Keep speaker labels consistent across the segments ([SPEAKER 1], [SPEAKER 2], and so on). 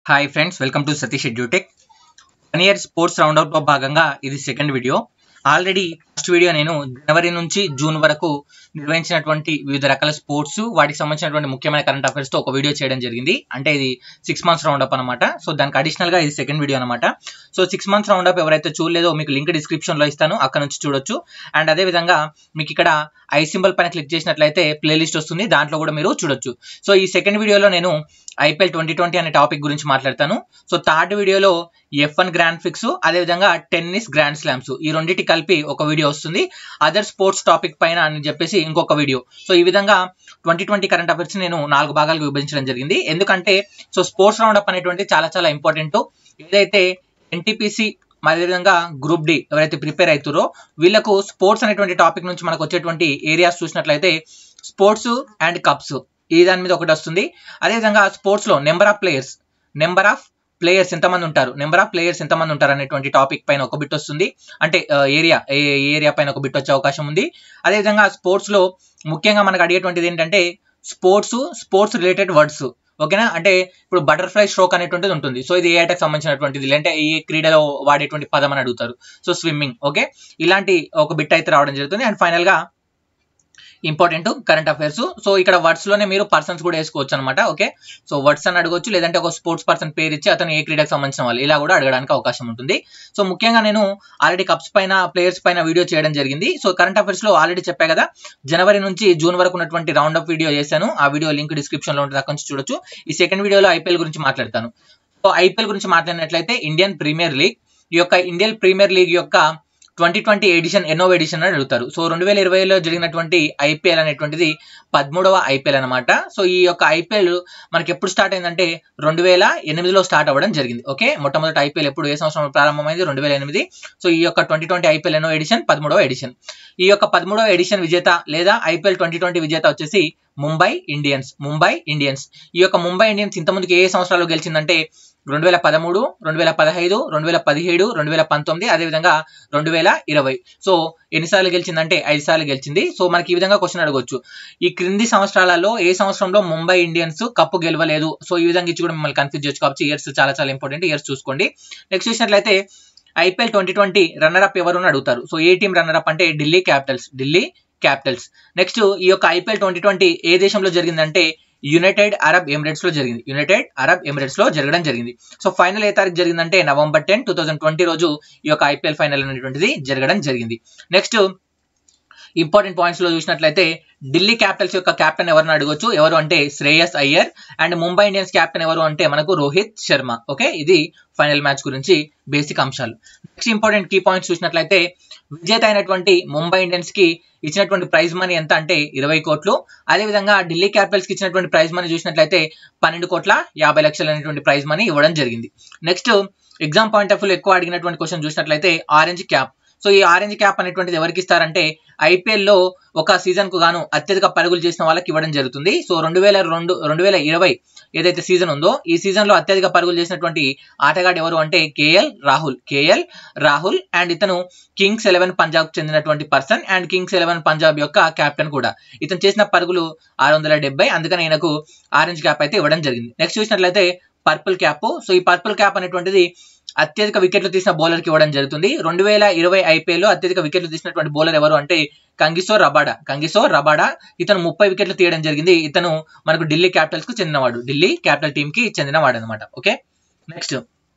[SPEAKER 1] hi friends welcome to Satish Edutech one year sports roundup లో భాగంగా ఇది second video already first video నేను జనవరి నుంచి జూన్ వరకు నిర్వహించినటువంటి వివిధ రకాల స్పోర్ట్స్ వాటికి సంబంధించినటువంటి ముఖ్యమైన కరెంట్ అఫైర్స్ తో ఒక వీడియో చేయడం జరిగింది అంటే ఇది సిక్స్ మంత్స్ రౌండప్ అనమాట సో దానికి అడిషనల్ గా ఇది సెకండ్ వీడియో అనమాట సో సిక్స్ మంత్స్ రౌండప్ ఎవరైతే చూడలేదో మీకు లింక్ డిస్క్రిప్షన్ లో ఇస్తాను అక్కడ నుంచి చూడొచ్చు అండ్ అదే విధంగా మీకు ఇక్కడ ఐ సింబల్ పైన క్లిక్ చేసినట్లయితే ప్లేలిస్ట్ వస్తుంది దాంట్లో కూడా మీరు చూడొచ్చు సో ఈ సెకండ్ వీడియోలో నేను ఐపీఎల్ ట్వంటీ ట్వంటీ అనే టాపిక్ గురించి మాట్లాడతాను సో థర్డ్ వీడియోలో ఎఫ్ వన్ గ్రాండ్ ఫిక్స్ అదేవిధంగా టెన్నిస్ గ్రాండ్ స్లామ్స్ ఈ రెండింటి కలిపి ఒక వీడియో వస్తుంది అదర్ స్పోర్ట్స్ టాపిక్ పైన అని చెప్పేసి ఇంకొక వీడియో సో ఈ విధంగా ట్వంటీ ట్వంటీ కరెంట్ అఫైర్స్ నేను నాలుగు భాగాలుగా విభజించడం జరిగింది ఎందుకంటే సో స్పోర్ట్స్ రౌండప్ అనేటువంటి చాలా చాలా ఇంపార్టెంట్ ఏదైతే ఎన్టీపీసీ అదేవిధంగా గ్రూప్ డి ఎవరైతే ప్రిపేర్ అవుతారో వీళ్ళకు స్పోర్ట్స్ అనేటువంటి టాపిక్ నుంచి మనకు వచ్చేటువంటి ఏరియాస్ చూసినట్లయితే స్పోర్ట్స్ అండ్ కప్స్ ఈ దాని మీద ఒకటి వస్తుంది అదేవిధంగా స్పోర్ట్స్ లో number of players number of players ఎంతమంది ఉంటారు నెంబర్ ఆఫ్ ప్లేయర్స్ ఎంతమంది ఉంటారు అనేటువంటి టాపిక్ పైన ఒక బిట్ వస్తుంది అంటే ఏరియా ఏ ఏరియా పైన ఒక బిట్ వచ్చే అవకాశం ఉంది అదేవిధంగా స్పోర్ట్స్ లో ముఖ్యంగా మనకు అడిగేటువంటిది ఏంటంటే స్పోర్ట్స్ స్పోర్ట్స్ రిలేటెడ్ వర్డ్స్ ఓకేనా అంటే ఇప్పుడు బటర్ఫ్లై స్ట్రోక్ అనేటువంటిది ఉంటుంది సో ఇది ఏ ఆటకు సంబంధించినటువంటిది లేదంటే ఏ క్రీడలో వాడేటువంటి పదం అని అడుగుతారు సో స్విమ్మింగ్ ఓకే ఇలాంటి ఒక బిట్ అయితే రావడం జరుగుతుంది అండ్ ఫైనల్ గా ఇంపార్టెంట్ కరెంట్ అఫైర్స్ సో ఇక్కడ వర్డ్స్ లోనే మీరు పర్సన్స్ కూడా వేసుకోవచ్చు అనమాట ఓకే సో వర్డ్స్ అని అడగొచ్చు లేదంటే ఒక స్పోర్ట్స్ పర్సన్ పేరు ఇచ్చి అతను ఏ క్రీడకు సంబంధించిన వాళ్ళు ఇలా కూడా అడగడానికి అవకాశం ఉంటుంది సో ముఖ్యంగా నేను ఆల్రెడీ కప్స్ పైన ప్లేయర్స్ పైన వీడియో చేయడం జరిగింది సో కరెంట్ అఫైర్స్ లో ఆల్రెడీ చెప్పా కదా జనవరి నుంచి జూన్ వరకు ఉన్నటువంటి రౌండ్ అప్ వీడియో చేశాను ఆ వీడియో లింక్ డిస్క్రిప్షన్ లో ఉంటుంది అక్కడ నుంచి చూడొచ్చు ఈ సెకండ్ వీడియోలో ఐపీఎల్ గురించి మాట్లాడతాను సో ఐపీఎల్ గురించి మాట్లాడినట్లయితే ఇండియన్ ప్రీమియర్ లీగ్ ఈ యొక్క ఇండియన్ ప్రీమియర్ లీగ్ యొక్క ట్వంటీ ట్వంటీ ఎడిషన్ ఎన్నో ఎడిషన్ అని అడుగుతారు సో రెండు వేల ఇరవైలో జరిగినటువంటి ఐపీఎల్ అనేటువంటిది పదమూడవ ఐపీఎల్ అనమాట సో ఈ యొక్క ఐపీఎల్ మనకి ఎప్పుడు స్టార్ట్ అయిందంటే రెండు వేల ఎనిమిదిలో స్టార్ట్ అవ్వడం జరిగింది ఓకే మొట్టమొదటి ఐపీఎల్ ఎప్పుడు ఏ సంవత్సరం ప్రారంభమైంది రెండు వేల ఎనిమిది సో ఈ యొక్క ట్వంటీ ట్వంటీ ఐపీఎల్ ఎన్నో ఎడిషన్ పదమూడవ ఎడిషన్ ఈ యొక్క పదమూడవ ఎడిషన్ విజేత లేదా ఐపీఎల్ ట్వంటీ ట్వంటీ విజేత వచ్చేసి ముంబై ఇండియన్స్ ముంబై ఇండియన్స్ ఈ యొక్క ముంబై ఇండియన్స్ ఇంతకుముందుకు ఏ సంవత్సరాలు గెలిచిందంటే రెండు వేల పదమూడు రెండు వేల పదహైదు రెండు వేల పదిహేడు రెండు వేల పంతొమ్మిది అదేవిధంగా రెండు వేల ఇరవై సో ఎన్నిసార్లు గెలిచిందంటే ఐదు సార్లు గెలిచింది సో మనకి ఈ విధంగా క్వశ్చన్ అడగొచ్చు ఈ క్రింది సంవత్సరాలలో ఏ సంవత్సరంలో ముంబై ఇండియన్స్ కప్పు గెలవలేదు సో ఈ విధంగా ఇచ్చి కూడా మిమ్మల్ని కన్ఫ్యూజ్ చేయొచ్చు కాబట్టి ఇయర్స్ చాలా చాలా ఇంపార్టెంట్ ఇయర్స్ చూసుకోండి నెక్స్ట్ చూసినట్లయితే IPL twenty twenty runner up ఎవరు అని అడుగుతారు సో ఏ టీం రన్నర్ అప్ అంటే Delhi Capitals Delhi Capitals next ఈ యొక్క ఐపీఎల్ ట్వంటీ ట్వంటీ ఏ దేశంలో జరిగిందంటే యునైటెడ్ అరబ్ ఎమిరేట్స్ లో జరిగింది యునైటెడ్ అరబ్ ఎమిరేట్స్ లో జరగడం జరిగింది సో ఫైనల్ ఏ తారీఖు జరిగిందంటే November ten two thousand twenty రోజు ఈ యొక్క ఐపీఎల్ ఫైనల్ అనేటువంటిది జరగడం జరిగింది నెక్స్ట్ ఇంపార్టెంట్ పాయింట్స్ లో చూసినట్లయితే ఢిల్లీ క్యాపిటల్స్ యొక్క కెప్టెన్ ఎవరిని అడగొచ్చు ఎవరు అంటే Shreyas Iyer and Mumbai Indians captain ఎవరు అంటే మనకు రోహిత్ శర్మ ఓకే ఇది ఫైనల్ మ్యాచ్ గురించి బేసిక్ అంశాలు నెక్స్ట్ ఇంపార్టెంట్ కీ పాయింట్స్ చూసినట్లయితే విజేత అయినటువంటి ముంబై ఇండియన్స్ కి ఇచ్చినటువంటి ప్రైజ్ మనీ ఎంత అంటే ఇరవై కోట్లు అదేవిధంగా ఢిల్లీ క్యాపిటల్స్ కి ఇచ్చినటువంటి ప్రైజ్ మనీ చూసినట్లయితే పన్నెండు కోట్ల యాభై లక్షలు అనేటువంటి ప్రైజ్ మనీ ఇవ్వడం జరిగింది next exam point of view ఎక్కువ అడిగినటువంటి క్వశ్చన్ చూసినట్లయితే ఆరెంజ్ క్యాప్ సో ఈ ఆరెంజ్ క్యాప్ అనేటువంటిది ఎవరికి ఇస్తారంటే ఐపీఎల్ లో ఒక సీజన్ కు గాను అత్యధిక పరుగులు చేసిన వాళ్ళకి ఇవ్వడం జరుగుతుంది సో రెండు వేల రెండు రెండు వేల ఇరవై ఏదైతే సీజన్ ఉందో ఈ సీజన్ లో అత్యధిక పరుగులు చేసినటువంటి ఆటగాడు ఎవరు అంటే KL Rahul KL Rahul and ఇతను కింగ్స్ ఎలెవెన్ పంజాబ్ చెందినటువంటి person and Kings Eleven Punjab యొక్క కెప్టెన్ కూడా ఇతను చేసిన పరుగులు ఆరు వందల డెబ్బై అందుకని ఈయనకు ఆరెంజ్ క్యాప్ అయితే ఇవ్వడం జరిగింది నెక్స్ట్ చూసినట్లయితే పర్పుల్ క్యాప్ సో ఈ పర్పుల్ క్యాప్ అనేటువంటిది అత్యధిక వికెట్లు తీసిన బౌలర్కి ఇవ్వడం జరుగుతుంది రెండు వేల ఇరవై ఐపీఎల్ లో అత్యధిక వికెట్లు తీసినటువంటి బౌలర్ ఎవరు అంటే కంగిసో రబాడా కంగిసో రబాడా ఇతను ముప్పై వికెట్లు తీయడం జరిగింది ఇతను మనకు ఢిల్లీ క్యాపిటల్స్ కు చెందినవాడు ఢిల్లీ క్యాపిటల్ టీమ్ కి చెందినవాడు అనమాట okay next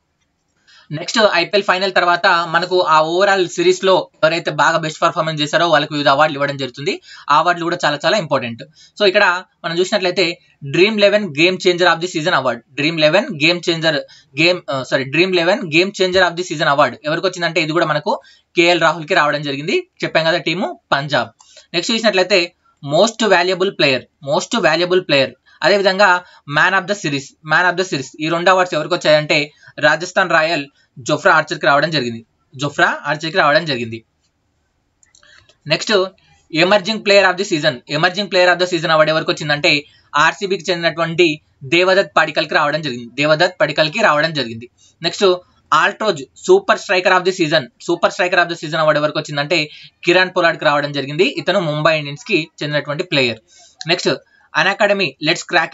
[SPEAKER 1] next IPL final తర్వాత మనకు ఆ ఓవరాల్ సిరీస్ లో ఎవరైతే బాగా బెస్ట్ పర్ఫార్మెన్స్ చేశారో వాళ్ళకి వివిధ అవార్డులు ఇవ్వడం జరుగుతుంది ఆ అవార్డులు కూడా చాలా చాలా ఇంపార్టెంట్ సో ఇక్కడ మనం చూసినట్లయితే Dream Eleven game changer of the season award Dream Eleven game changer game sorry Dream Eleven game changer of the season award ఎవరికి వచ్చిందంటే ఇది కూడా మనకు కేఎల్ రాహుల్ కి రావడం జరిగింది చెప్పాం కదా టీము పంజాబ్ నెక్స్ట్ చూసినట్లయితే most valuable player most valuable player అదేవిధంగా man of the series man of the series ఈ రెండు అవార్డ్స్ ఎవరికి వచ్చాయంటే రాజస్థాన్ రాయల్ జొఫ్రా ఆర్చర్కి రావడం జరిగింది జొఫ్రా ఆర్చర్కి రావడం జరిగింది next emerging player of the season emerging player of the season award ఎవరికి వచ్చిందంటే ఆర్సీబీకి చెందినటువంటి దేవదత్ పడికల్కి రావడం జరిగింది దేవదత్ పడికల్కి రావడం జరిగింది next Altroz super striker of the season super striker of the season award ఎవరికి వచ్చిందంటే కిరణ్ పొలాడ్కి రావడం జరిగింది ఇతను ముంబై ఇండియన్స్ కి చెందినటువంటి player next Unacademy let's crack it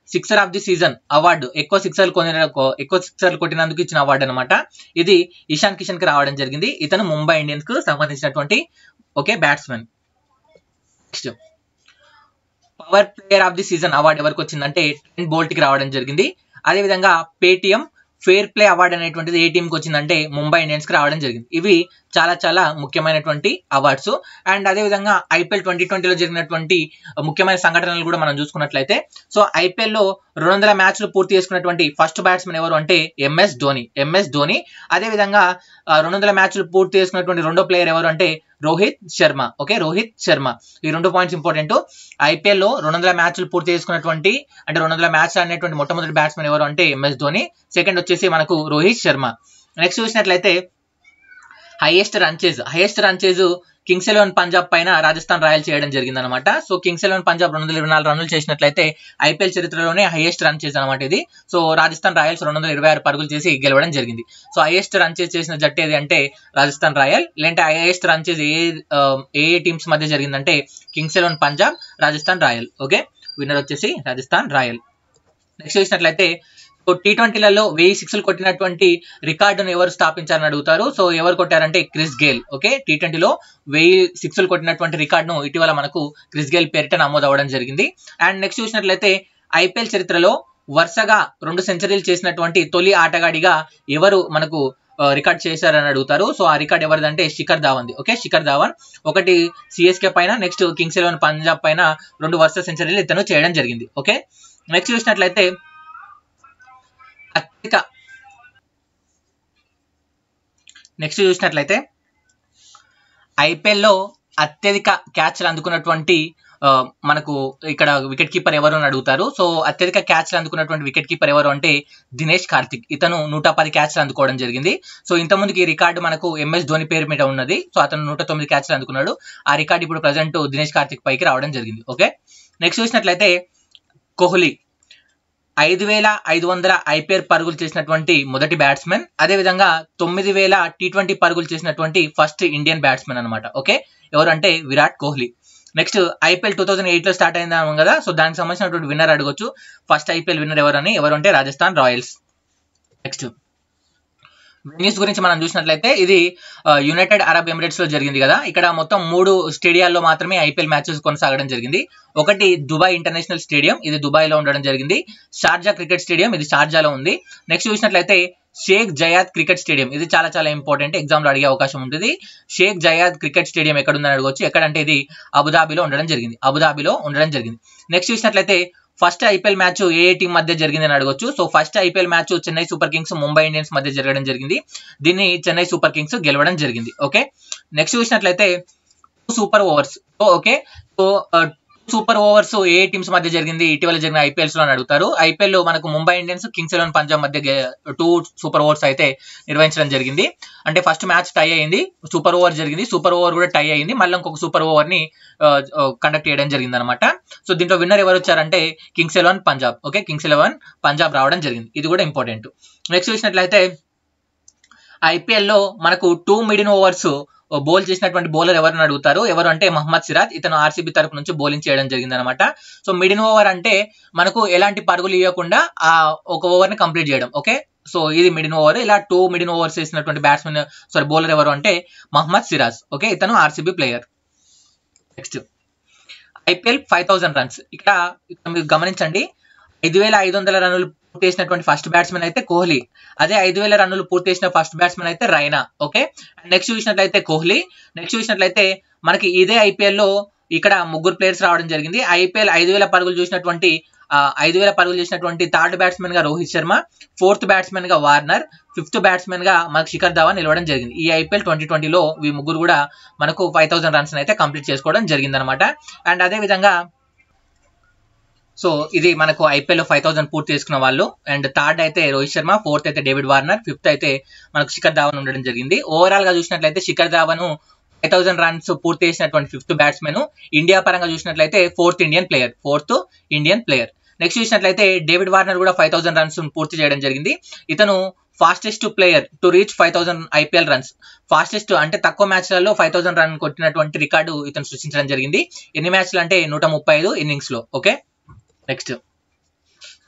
[SPEAKER 1] sixer of the season award ఎక్కువ సిక్సర్లు కొనిన ఎక్కువ సిక్సర్లు కొట్టినందుకు ఇచ్చిన అవార్డు అనమాట ఇది ఇషాన్ కిషన్ కి రావడం జరిగింది ఇతను ముంబై ఇండియన్స్ కు సంబంధించినటువంటి okay batsmen next power player of the season award ఎవరికి వచ్చిందంటే ట్రెంట్ బోల్ట్ కి రావడం జరిగింది అదేవిధంగా పేటిఎం ఫెయిర్ ప్లే అవార్డు అనేటువంటిది ఏ టీంకి వచ్చిందంటే ముంబై ఇండియన్స్ కి రావడం జరిగింది ఇవి చాలా చాలా ముఖ్యమైనటువంటి అవార్డ్స్ అండ్ అదేవిధంగా ఐపీఎల్ ట్వంటీ ట్వంటీలో జరిగినటువంటి ముఖ్యమైన సంఘటనలు కూడా మనం చూసుకున్నట్లయితే సో ఐపీఎల్ లో రెండు వందల మ్యాచ్లు పూర్తి చేసుకున్నటువంటి ఫస్ట్ బ్యాట్స్మెన్ ఎవరు అంటే ఎంఎస్ ధోని ఎంఎస్ ధోని అదేవిధంగా రెండు వందల మ్యాచ్లు పూర్తి చేసుకున్నటువంటి రెండో ప్లేయర్ ఎవరు అంటే రోహిత్ శర్మ ఓకే రోహిత్ శర్మ ఈ రెండు పాయింట్స్ ఇంపార్టెంట్ ఐపీఎల్ లో రెండు వందల మ్యాచ్లు పూర్తి చేసుకున్నటువంటి అంటే రెండు వందల మ్యాచ్ అనేటువంటి మొట్టమొదటి బ్యాట్స్మెన్ ఎవరు అంటే ఎంఎస్ ధోని సెకండ్ వచ్చేసి మనకు రోహిత్ శర్మ నెక్స్ట్ చూసినట్లయితే highest run chase highest run chase Kings Eleven Punjab పైన రాజస్థాన్ రాయల్ చేయడం జరిగింది అనమాట సో కింగ్స్ ఎలెవన్ పంజాబ్ రెండు వందల ఇరవై నాలుగు రన్నులు చేసినట్లయితే ఐపీఎల్ చరిత్రలోనే హైయెస్ట్ రన్ చేజ్ అనమాట ఇది సో రాజస్థాన్ రాయల్స్ రెండు వందల ఇరవై ఆరు పరుగులు చేసి గెలవడం జరిగింది సో హైయెస్ట్ రన్ చేజ్ చేసిన జట్టు ఏది అంటే రాజస్థాన్ రాయల్ లేదంటే హైయెస్ట్ రన్ చేజ్ ఏ ఏ టీమ్స్ మధ్య జరిగిందంటే Kings Eleven Punjab Rajasthan Royal okay winner వచ్చేసి రాజస్థాన్ రాయల్ నెక్స్ట్ చూసినట్లయితే సో టీ ట్వంటీలలో వెయ్యి సిక్స్లు కొట్టినటువంటి రికార్డును ఎవరు స్థాపించారని అడుగుతారు సో ఎవరు కొట్టారంటే క్రిస్ గేల్ ఓకే టీ ట్వంటీలో వెయ్యి సిక్స్లు కొట్టినటువంటి రికార్డును ఇటీవల మనకు క్రిస్ గేల్ పేరిట నమోదు అవ్వడం జరిగింది అండ్ నెక్స్ట్ చూసినట్లయితే ఐపీఎల్ చరిత్రలో వరుసగా రెండు సెంచరీలు చేసినటువంటి తొలి ఆటగాడిగా ఎవరు మనకు రికార్డ్ చేశారని అడుగుతారు సో ఆ రికార్డ్ ఎవరిదంటే శిఖర్ ధావన్ ఓకే శిఖర్ ధావన్ ఒకటి సిఎస్కే పైన నెక్స్ట్ కింగ్స్ ఎలెవన్ పంజాబ్ పైన రెండు వరుస సెంచరీలు ఇతను చేయడం జరిగింది ఓకే నెక్స్ట్ చూసినట్లయితే అత్యధిక నెక్స్ట్ చూసినట్లయితే ఐపీఎల్లో అత్యధిక క్యాచ్లు అందుకున్నటువంటి మనకు ఇక్కడ వికెట్ కీపర్ ఎవరు అని అడుగుతారు సో అత్యధిక క్యాచ్లు అందుకున్నటువంటి వికెట్ కీపర్ ఎవరు అంటే దినేష్ కార్తిక్ ఇతను నూట పది క్యాచ్లు అందుకోవడం జరిగింది సో ఇంతకుముందుకి ఈ రికార్డు మనకు ఎంఎస్ ధోని పేరు మీద ఉన్నది సో అతను నూట తొమ్మిది క్యాచ్లు అందుకున్నాడు ఆ రికార్డు ఇప్పుడు ప్రజెంట్ దినేష్ కార్తిక్ పైకి రావడం జరిగింది ఓకే నెక్స్ట్ చూసినట్లయితే కోహ్లీ ఐదు వేల ఐదు వందల ఐపీఎల్ పరుగులు చేసినటువంటి మొదటి బ్యాట్స్మెన్ అదేవిధంగా తొమ్మిది వేల టీ ట్వంటీ పరుగులు చేసినటువంటి ఫస్ట్ ఇండియన్ బ్యాట్స్మెన్ అనమాట ఓకే ఎవరంటే Virat Kohli next IPL two thousand eight లో స్టార్ట్ అయిందాము కదా సో దానికి సంబంధించినటువంటి విన్నర్ అడగొచ్చు ఫస్ట్ ఐపీఎల్ విన్నర్ ఎవరని ఎవరు అంటే రాజస్థాన్ రాయల్స్ నెక్స్ట్ వెన్యూస్ గురించి మనం చూసినట్లయితే ఇది యునైటెడ్ అరబ్ ఎమిరేట్స్ లో జరిగింది కదా ఇక్కడ మొత్తం మూడు స్టేడియాల్లో మాత్రమే ఐపీఎల్ మ్యాచెస్ కొనసాగడం జరిగింది ఒకటి దుబాయ్ ఇంటర్నేషనల్ స్టేడియం ఇది దుబాయ్ లో ఉండడం జరిగింది షార్జా క్రికెట్ స్టేడియం ఇది షార్జాలో ఉంది నెక్స్ట్ చూసినట్లయితే షేక్ జయాద్ క్రికెట్ స్టేడియం ఇది చాలా చాలా ఇంపార్టెంట్ ఎగ్జామ్ లో అడిగే అవకాశం ఉంటుంది షేక్ జయాద్ క్రికెట్ స్టేడియం ఎక్కడ ఉందని అడగవచ్చు ఎక్కడంటే ఇది అబుదాబిలో ఉండడం జరిగింది అబుదాబిలో ఉండడం జరిగింది నెక్స్ట్ చూసినట్లయితే ఫస్ట్ ఐపీఎల్ మ్యాచ్ ఏ టీం మధ్య జరిగిందని అడగొచ్చు so first IPL match Chennai Super Kings Mumbai Indians మధ్య జరగడం జరిగింది దీన్ని చెన్నై సూపర్ కింగ్స్ గెలవడం జరిగింది ఓకే నెక్స్ట్ చూసినట్లయితే super overs okay so super overs ఏ టీమ్స్ మధ్య జరిగింది ఇటీవల జరిగిన ఐపీఎల్స్ లో అడుగుతారు ఐపీఎల్ లో మనకు Mumbai Indians Kings Eleven Punjab మధ్య టూ సూపర్ ఓవర్స్ అయితే నిర్వహించడం జరిగింది అంటే ఫస్ట్ మ్యాచ్ టై అయింది సూపర్ ఓవర్ జరిగింది సూపర్ ఓవర్ కూడా టై అయింది మళ్ళీ ఇంకొక సూపర్ ఓవర్ ని కండక్ట్ చేయడం జరిగింది అనమాట సో దీంట్లో విన్నర్ ఎవరు వచ్చారంటే Kings Eleven Punjab okay Kings Eleven Punjab రావడం జరిగింది ఇది కూడా ఇంపార్టెంట్ నెక్స్ట్ చూసినట్లయితే ఐపీఎల్ లో మనకు టూ మిడిన్ ఓవర్స్ బౌల్ చేసినటువంటి బౌలర్ ఎవరిని అడుగుతారు ఎవరు అంటే మహమ్మద్ సిరాజ్ ఇతను ఆర్సీబీ తరపు నుంచి బౌలింగ్ చేయడం జరిగింది అనమాట సో మిడిన్ ఓవర్ అంటే మనకు ఎలాంటి పరుగులు ఇవ్వకుండా ఆ ఒక ఓవర్ ని కంప్లీట్ చేయడం ఓకే సో ఇది మిడిన్ ఓవర్ ఇలా టూ మిడిన్ ఓవర్స్ వేసినటువంటి బ్యాట్స్మెన్ సారీ బౌలర్ ఎవరు అంటే మహమ్మద్ సిరాజ్ ఓకే ఇతను RCB player next IPL five thousand runs ఇక్కడ మీరు గమనించండి ఐదు వేల ఐదు వందల రన్నులు పూర్తి చేసినటువంటి ఫస్ట్ బ్యాట్స్మెన్ అయితే కోహ్లీ అదే ఐదు వేల రన్నులు పూర్తి చేసిన ఫస్ట్ బ్యాట్స్మెన్ అయితే రైనా ఓకే నెక్స్ట్ చూసినట్లయితే కోహ్లీ నెక్స్ట్ చూసినట్లయితే మనకి ఇదే ఐపీఎల్ లో ఇక్కడ ముగ్గురు ప్లేయర్స్ రావడం జరిగింది ఐపీఎల్ ఐదు వేల పరుగులు చూసినటువంటి ఐదు వేల పరుగులు చేసినటువంటి థర్డ్ బ్యాట్స్మెన్ గా రోహిత్ శర్మ ఫోర్త్ బ్యాట్స్మెన్ గా వార్నర్ ఫిఫ్త్ బ్యాట్స్మెన్ గా మనకు శిఖర్ ధావన్ నిలవడం జరిగింది ఈ ఐపీఎల్ ట్వంటీ ట్వంటీలో ఈ ముగ్గురు కూడా మనకు ఫైవ్ థౌసండ్ రన్స్ అయితే కంప్లీట్ చేసుకోవడం జరిగింది అనమాట అండ్ అదే విధంగా సో ఇది మనకు ఐపీఎల్ ఫైవ్ థౌసండ్ పూర్తి చేసుకున్న వాళ్ళు అండ్ థర్డ్ అయితే రోహిత్ శర్మ ఫోర్త్ అయితే డేవిడ్ వార్నర్ ఫిఫ్త్ అయితే మనకు శిఖర్ ధావన్ ఉండడం జరిగింది ఓవరాల్ గా చూసినట్లయితే Shikhar Dhawan five thousand runs పూర్తి చేసినటువంటి ఫిఫ్త్ బ్యాట్స్మెన్ ఇండియా పరంగా చూసినట్లయితే fourth Indian player fourth Indian player next చూసినట్లయితే డేవిడ్ వార్నర్ కూడా ఫైవ్ థౌసండ్ రన్స్ పూర్తి చేయడం జరిగింది ఇతను fastest player to reach five thousand IPL runs fastest అంటే తక్కువ మ్యాచ్లలో ఫైవ్ థౌసండ్ రన్ కొట్టినటువంటి రికార్డు ఇతను సృష్టించడం జరిగింది ఎన్ని మ్యాచ్లు అంటే నూట ముప్పై ఐదు ఇన్నింగ్స్ లో ఓకే నెక్స్ట్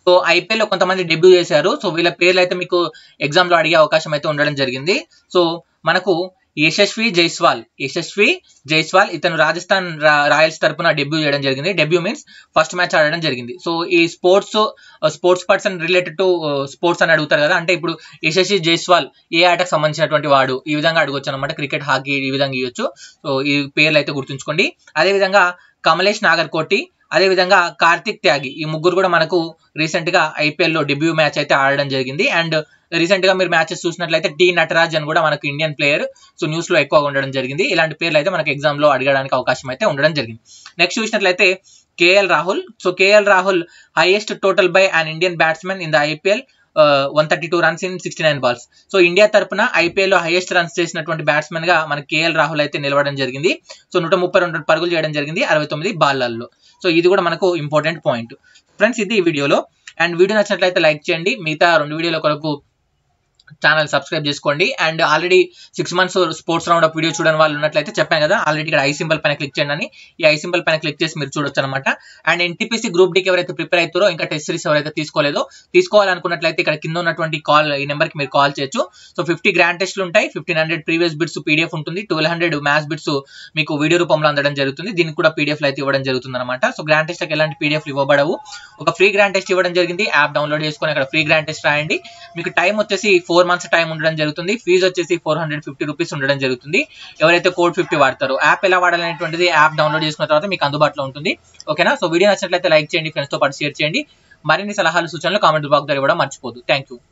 [SPEAKER 1] సో ఐపీఎల్ లో కొంతమంది డెబ్యూ చేశారు సో వీళ్ళ పేర్లు అయితే మీకు ఎగ్జామ్ లో అడిగే అవకాశం అయితే ఉండడం జరిగింది సో మనకు యశస్వి జైస్వాల్ యశస్వి జైస్వాల్ ఇతను రాజస్థాన్ రా- రాయల్స్ తరపున డెబ్యూ చేయడం జరిగింది డెబ్యూ మీన్స్ ఫస్ట్ మ్యాచ్ ఆడడం జరిగింది సో ఈ sports sports person related to sports అని అడుగుతారు కదా అంటే ఇప్పుడు యశస్వి జైస్వాల్ ఏ ఆటకు సంబంధించినటువంటి వాడు ఈ విధంగా అడగొచ్చు అనమాట క్రికెట్ హాకీ ఈ విధంగా ఇవ్వచ్చు సో ఈ పేర్లు అయితే గుర్తుంచుకోండి అదే విధంగా కమలేష్ నాగర్కోటి అదే విధంగా కార్తిక్ త్యాగి ఈ ముగ్గురు కూడా మనకు రీసెంట్ గా ఐపీఎల్ లో డెబ్యూ మ్యాచ్ అయితే ఆడడం జరిగింది అండ్ రీసెంట్ గా మీరు మ్యాచెస్ చూసినట్లయితే టీ నటరాజ్ అని కూడా మనకు ఇండియన్ ప్లేయర్ సో న్యూస్ లో ఎక్కువగా ఉండడం జరిగింది ఇలాంటి పేర్లు అయితే మనకు ఎగ్జామ్ లో అడగడానికి అవకాశం అయితే ఉండడం జరిగింది నెక్స్ట్ చూసినట్లయితే KL Rahul so KL Rahul highest total by an Indian batsmen in the IPL one thirty two runs in sixty nine balls so India తరపున ఐపీఎల్ లో హైయెస్ట్ రన్స్ చేసినటువంటి బ్యాట్స్మెన్ గా మన కేఎల్ రాహుల్ అయితే నిలవడం జరిగింది సో నూట ముప్పై రెండు పరుగులు చేయడం జరిగింది అరవై తొమ్మిది బాల్లల్లో సో ఇది కూడా మనకు ఇంపార్టెంట్ పాయింట్ ఫ్రెండ్స్ ఇది ఈ వీడియోలో అండ్ వీడియో నచ్చినట్లయితే లైక్ చేయండి మిగతా రెండు వీడియోల కొరకు ఛానల్ సబ్స్క్రైబ్ చేసుకోండి and already six months sports round up video చూడని వాళ్ళు ఉన్నట్లయితే చెప్పాను కదా ఆల్రెడీ ఇక్కడ ఐ సింబల్ పైన క్లిక్ చేయండి అని ఈ ఐ సింబల్ పైన క్లిక్ చేసి మీరు చూడొచ్చు అనమాట అండ్ ఎన్టీపీసీ గ్రూప్ డీకి ఎవరైతే ప్రిపేర్ అవుతారో ఇంకా టెస్ట్ సిరీస్ ఎవరైతే తీసుకోలేదో తీసుకోవాలనుకున్నట్లయితే ఇక్కడ కింద ఉన్నటువంటి కాల్ ఈ నెంబర్కి మీరు కాల్ చేయొచ్చు సో ఫిఫ్టీ గ్రాండ్ టెస్ట్లు ఉంటాయి fifteen hundred previous bits PDF ఉంటుంది ట్వెల్వ్ హండ్రెడ్ మ్యాథ్స్ బిట్స్ మీకు వీడియో రూపంలో అందడం జరుగుతుంది దీనికి కూడా పీడిఎఫ్ అయితే ఇవ్వడం జరుగుతుంది అనమాట సో గ్రాండ్ టెస్ట్ ఎలాంటి పీడిఎఫ్ ఇవ్వబడవు ఒక ఫ్రీ గ్రాండ్ టెస్ట్ ఇవ్వడం జరిగింది యాప్ డౌన్లోడ్ చేసుకొని అక్కడ ఫ్రీ గ్రాండ్ టెస్ట్ రాయండి మీకు టైం వచ్చేసి ఫోర్ మంత్స్ టైం ఉండడం జరుగుతుంది ఫీజు వచ్చేసి ఫోర్ హండ్రెడ్ ఫిఫ్టీ రూపీస్ ఉండడం జరుగుతుంది ఎవరైతే కోడ్ ఫిఫ్టీ వాడతారో యాప్ ఎలా వాడాలనేటువంటిది యాప్ డౌన్లోడ్ చేసుకున్న తర్వాత మీకు అందుబాటులో ఉంటుంది ఓకేనా సో వీడియో నచ్చినట్లయితే లైక్ చేయండి ఫ్రెండ్స్ తో పాటు షేర్ చేయండి మరిన్ని సలహాలు సూచనలు కామెంట్ బాక్స్ ద్వారా ఇవ్వడం మర్చిపోదు థ్యాంక్ యూ